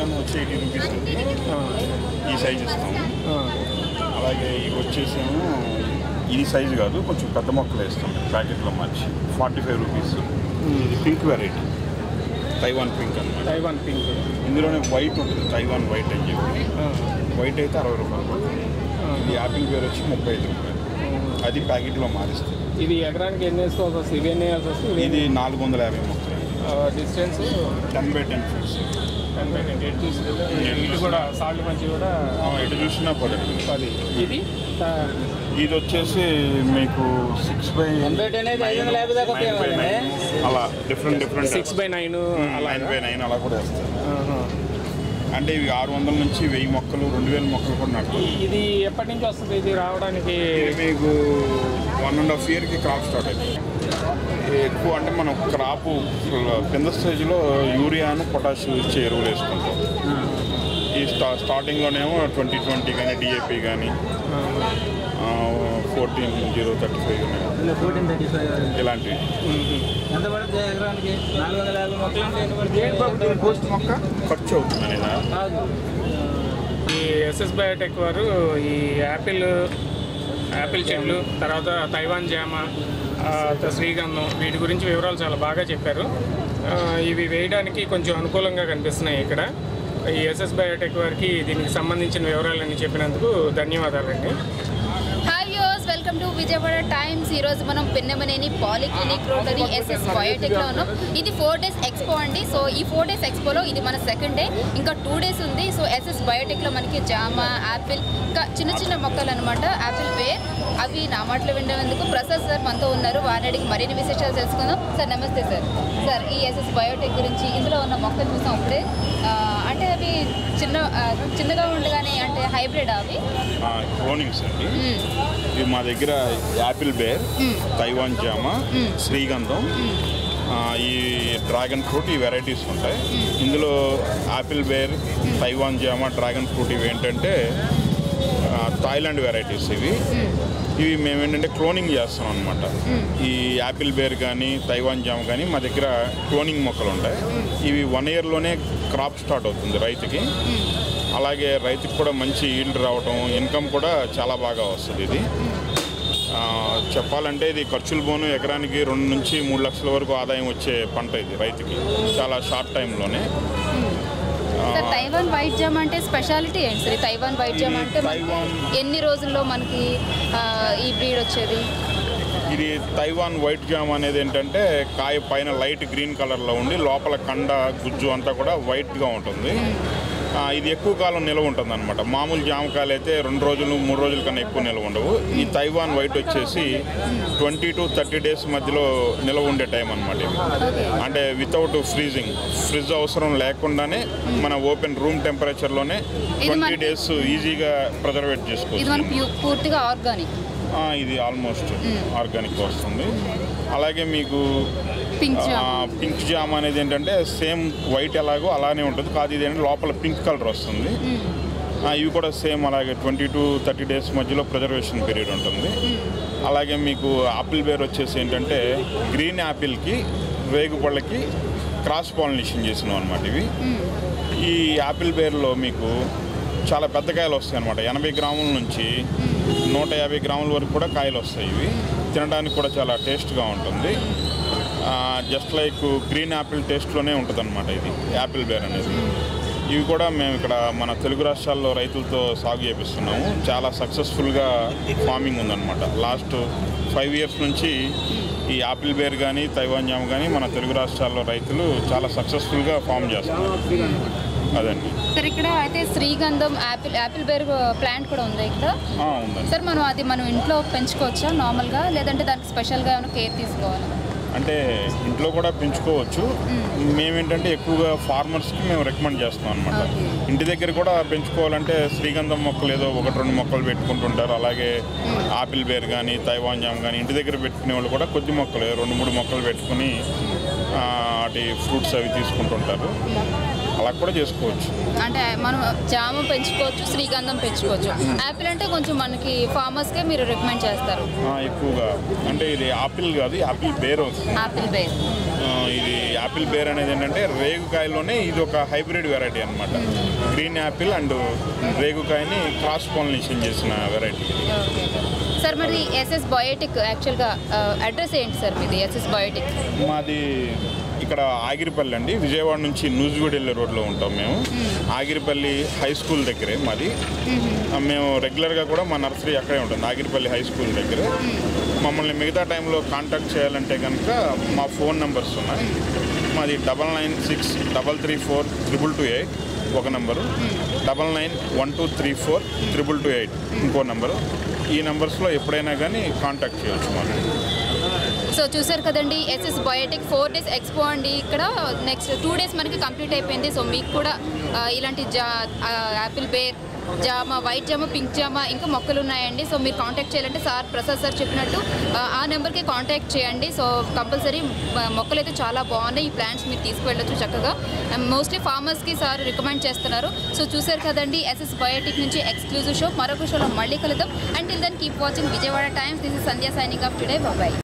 Dragon వచ్చి eighty rupees ఉంది ఈ సైజ్ ఇస్తాము అలాగే ఇవి వచ్చేసేమో ఇది సైజు కాదు కొంచెం పెద్ద మొక్కలు వేస్తాం ప్యాకెట్లో మార్చి ఫార్టీ ఫైవ్ రూపీస్ ఇది పింక్ వెరైటీ తైవాన్ పింక్ అన్నమాట తైవాన్ పింక్ ఇందులోనే వైట్ ఉంటుంది తైవాన్ వైట్ అని చెప్పి వైట్ అయితే అరవై రూపాయలు పడుతుంది ఇది యాపిల్ పేరు వచ్చి ముప్పై ఐదు రూపాయలు అది ప్యాకెట్లో మారిస్తుంది ఇది ఎకరానికి ఎన్ని వేసుకోవాల్సి వస్తుంది ఇవి ఎన్ని వేయాల్సి వస్తుంది ఇది నాలుగు వందల యాభై మొక్కలు distance ten by ten feets ten by ten eight ఇది కూడా సాల్ట్ మంచి కూడా ఎటు చూసినా పడదు పది ఇది ఆ, ఇది వచ్చేసి మీకు సిక్స్ బై అలా different different six by nine అలా నైన్ బై నైన్ అలా కూడా వేస్తారు అంటే ఇవి ఆరు వందల నుంచి వెయ్యి మొక్కలు రెండు వేల మొక్కలు కూడా నాటుతారు ఇది ఎప్పటి నుంచి వస్తుంది ఇది రావడానికి ఇది మీకు వన్ అండ్ హాఫ్ ఇయర్కి క్రాప్ స్టార్ట్ అయింది ఎక్కువ అంటే మనం క్రాప్ కింద స్టేజ్లో యూరియాను పొటాష్ ఇచ్చే ఎరువులు వేసుకుంటాం ఈ స్టా స్టార్టింగ్లోనేమో ట్వంటీ ట్వంటీ కానీ డిఏపి కానీ ఫోర్టీన్ జీరో థర్టీ ఫైవ్ కానీ ఫోర్టీన్ థర్టీ ఫైవ్ ఇలాంటివి ఎంత పడుతుంది ఎకరానికి నాలుగు వందల యాభై మొక్కలు అంటే ఎన్ని పడుతుంది పోస్ట్ మొక్క ఖర్చు అవుతుంది అనేది కాదు ఈ ఎస్ఎస్ బయోటెక్ వారు ఈ యాపిల్ యాపిల్ చెట్లు తర్వాత తైవాన్ జామ ఆ, తర్వాత శ్రీగంధం వీటి గురించి వివరాలు చాలా బాగా చెప్పారు ఆ, ఇవి వేయడానికి కొంచెం అనుకూలంగా కనిపిస్తున్నాయి ఇక్కడ ఈ ఎస్ఎస్ బయోటెక్ వారికి దీనికి సంబంధించిన వివరాలన్నీ చెప్పినందుకు ధన్యవాదాలండి hi views welcome to Vijayawada Times ఈ రోజు మనం పిన్నమనేని పాలిక్లినిక్ రోడ్లోని ఎస్ఎస్ బయోటెక్ లో ఉన్నాం ఇది ఫోర్ డేస్ ఎక్స్పో అండి సో ఈ ఫోర్ డేస్ ఎక్స్పోలో ఇది మన సెకండ్ డే ఇంకా టూ డేస్ ఉంది సో ఎస్ఎస్ బయోటెక్ లో మనకి జామ యాపిల్ ఇంకా చిన్న చిన్న మొక్కలు అనమాట యాపిల్ వేర్ అవి నా మాటలు వినడానికి ప్రసాద్ సార్ మనతో ఉన్నారు వారిని అడిగి మరిన్ని విశేషాలు తెలుసుకుందాం సార్ నమస్తే సార్ సార్ ఈ ఎస్ఎస్ బయోటెక్ గురించి ఇందులో ఉన్న మొక్కలు చూసాం అప్పుడే ఆ, అంటే అవి చిన్న ఆ, చిన్నగా ఉండగానే అంటే హైబ్రిడ్ అవి క్లోనింగ్స్ అండి మ్మ్. ఇవి మా దగ్గర యాపిల్ బేర్ తైవాన్ జామ శ్రీగంధం ఆ, ఈ డ్రాగన్ ఫ్రూట్ ఈ వెరైటీస్ ఉంటాయి ఇందులో యాపిల్ బేర్ తైవాన్ జామ డ్రాగన్ ఫ్రూట్ ఇవి ఏంటంటే ఆ, థాయిలాండ్ వెరైటీస్ ఇవి ఇవి మేము ఏంటంటే క్లోనింగ్ చేస్తాం అనమాట ఈ యాపిల్ బేర్ కానీ తైవాన్ జామ కానీ మా దగ్గర క్లోనింగ్ మొక్కలు ఉంటాయి ఇవి వన్ ఇయర్లోనే క్రాప్ స్టార్ట్ అవుతుంది రైతుకి అలాగే రైతుకి కూడా మంచి ఈల్డ్ రావటం ఇన్కమ్ కూడా చాలా బాగా వస్తుంది ఇది ఆ, చెప్పాలంటే ఇది ఖర్చులు పోను ఎకరానికి రెండు నుంచి మూడు లక్షల వరకు ఆదాయం వచ్చే పంట ఇది రైతుకి చాలా షార్ట్ టైంలోనే సార్ తైవాన్ వైట్ జామ్ అంటే స్పెషాలిటీ ఏంటి సార్ ఈ తైవాన్ వైట్ జామ్ అంటే మనకి తైవాన్- ఎన్ని రోజుల్లో మనకి ఆ, ఈ బ్రీడ్ వచ్చేది ఇది తైవాన్ వైట్ జామ్ అనేది ఏంటంటే కాయ పైన లైట్ గ్రీన్ కలర్లో ఉండి లోపల కండ గుజ్జు అంతా కూడా వైట్గా ఉంటుంది ఆ, ఇది ఎక్కువ కాలం నిల్వ ఉంటుంది అనమాట మామూలు జామకాయలు అయితే రెండు రోజులు మూడు రోజుల కన్నా ఎక్కువ నిల్వ ఉండవు ఈ తైవాన్ వైట్ వచ్చేసి ట్వంటీ టు థర్టీ డేస్ మధ్యలో నిల్వ ఉండే టైం అనమాట ఇది అంటే వితౌట్ ఫ్రీజింగ్ ఫ్రిడ్జ్ అవసరం లేకుండానే మన ఓపెన్ రూమ్ టెంపరేచర్లోనే ట్వంటీ మనకి- డేస్ ఈజీగా ప్రిజర్వేట్ ఇది చేసుకోవచ్చు మనకి ప్యూ- పూర్తిగా ఆర్గానిక్ ఆ, ఇది ఆల్మోస్ట్ ఆర్గానిక్ వస్తుంది అలాగే మీకు పింక్ ఆ, జామ్ పింక్ జామ్ అనేది ఏంటంటే సేమ్ వైట్ ఎలాగో అలానే ఉంటుంది కాదు ఇది ఏంటంటే లోపల పింక్ కలర్ వస్తుంది ఆ, ఇవి కూడా సేమ్ అలాగే ట్వంటీ టు థర్టీ డేస్ మధ్యలో ప్రిజర్వేషన్ పీరియడ్ ఉంటుంది అలాగే మీకు ఆపిల్ బేర్ వచ్చేసి ఏంటంటే గ్రీన్ యాపిల్కి రేగుపళ్ళకి క్రాస్ పాలినేషన్ చేసినాం అనమాట ఇవి ఈ యాపిల్ బేర్లో మీకు చాలా పెద్ద కాయలు వస్తాయి అనమాట ఎనభై గ్రాముల నుంచి నూట యాభై గ్రాముల వరకు కూడా కాయలు వస్తాయి ఇవి తినడానికి కూడా చాలా టేస్ట్గా ఉంటుంది జస్ట్ లైక్ గ్రీన్ యాపిల్ టేస్ట్లోనే ఉంటుంది అనమాట ఇది యాపిల్ బేర్ అనేది ఇవి కూడా మేము ఇక్కడ మన తెలుగు రాష్ట్రాల్లో రైతులతో సాగు చేపిస్తున్నాము చాలా సక్సెస్ఫుల్గా ఫార్మింగ్ ఉందన్నమాట లాస్ట్ ఫైవ్ ఇయర్స్ నుంచి ఈ యాపిల్ బేర్ కానీ తైవాన్ జామ్ కానీ మన తెలుగు రాష్ట్రాల్లో రైతులు చాలా సక్సెస్ఫుల్గా ఫామ్ చేస్తున్నారు అదండి సార్ ఇక్కడ అయితే శ్రీగంధం యాపిల్ యాపిల్ బేర్ ప్లాంట్ కూడా ఉంది ఇక్కడ ఆ, ఉందండి సార్ మనం అది మనం ఇంట్లో పెంచుకోవచ్చా నార్మల్గా లేదంటే దానికి స్పెషల్గా ఏమైనా కేర్ తీసుకోవాలి అంటే ఇంట్లో కూడా పెంచుకోవచ్చు మేమేంటంటే ఎక్కువగా ఫార్మర్స్కి మేము రికమెండ్ చేస్తాం అనమాట Okay. ఇంటి దగ్గర కూడా పెంచుకోవాలంటే శ్రీగంధం మొక్కలు ఏదో ఒకటి రెండు మొక్కలు పెట్టుకుంటుంటారు అలాగే ఆపిల్ బేర్ కానీ తైవాన్ జామ్ కానీ ఇంటి దగ్గర పెట్టుకునే వాళ్ళు కూడా కొద్ది మొక్కలు రెండు మూడు మొక్కలు పెట్టుకుని ఆ, వాటి ఫ్రూట్స్ అవి తీసుకుంటుంటారు అలా కూడా చేసుకోవచ్చు అంటే మనం జామ పెంచుకోవచ్చు శ్రీగంధం పెంచుకోవచ్చు యాపిల్ అంటే కొంచెం మనకి ఫార్మర్స్కే మీరు రికమెండ్ చేస్తారు ఆ, ఎక్కువగా అంటే ఇది ఆపిల్ కాదు యాపిల్ బేర్ వస్తుంది యాపిల్ బేస్ ఆ, ఇది యాపిల్ బేర్ అనేది ఏంటంటే రేగుకాయలోనే ఇది ఒక హైబ్రిడ్ వెరైటీ అనమాట గ్రీన్ యాపిల్ అండ్ రేగుకాయని క్రాస్ పాలినేషన్ చేసిన వెరైటీ సార్ మరి ఎస్ఎస్ బయోటిక్ యాక్చువల్గా అడ్రస్ ఏంటి సార్ మీది ఎస్ఎస్ బయోటిక్ మాది ఇక్కడ ఆగిరిపల్లి అండి విజయవాడ నుంచి నూజివీడు వెళ్ళే రోడ్లో ఉంటాం మేము ఆగిరిపల్లి హై స్కూల్ దగ్గరే మాది ఆ, మేము రెగ్యులర్గా కూడా మా నర్సరీ అక్కడే ఉంటుంది ఆగిరిపల్లి హై స్కూల్ దగ్గరే మమ్మల్ని మిగతా టైంలో కాంటాక్ట్ చేయాలంటే కనుక మా ఫోన్ నెంబర్స్ ఉన్నాయి మాది double nine six double three four triple two eight ఒక నెంబరు double nine one two three four triple two eight ఇంకో నెంబరు ఈ నెంబర్స్లో ఎప్పుడైనా కానీ కాంటాక్ట్ చేయొచ్చు మాకు సో చూసారు కదండి SS biotic four days expo అండి ఇక్కడ నెక్స్ట్ టూ డేస్ మనకి కంప్లీట్ అయిపోయింది సో మీకు కూడా ఆ, ఇలాంటి జా యాపిల్ బేర్ జామ వైట్ జామ పింక్ జామ ఇంకా మొక్కలు ఉన్నాయండి సో మీరు కాంటాక్ట్ చేయాలంటే సార్ ప్రసాద్ సార్ చెప్పినట్టు ఆ, ఆ నెంబర్కి కాంటాక్ట్ చేయండి సో కంపల్సరీ మొక్కలు అయితే చాలా బాగున్నాయి ఈ ప్లాంట్స్ మీరు తీసుకువెళ్ళొచ్చు చక్కగా మోస్ట్లీ ఫార్మర్స్కి సార్ రికమెండ్ చేస్తున్నారు సో చూసారు కదండి ఎస్ఎస్ బయోటిక్ నుంచి ఎక్స్క్లూజివ్ షో మరొక షోలో మళ్ళీ కలుద్దాం until then keep watching Vijayawada times this is Sandhya signing off today bye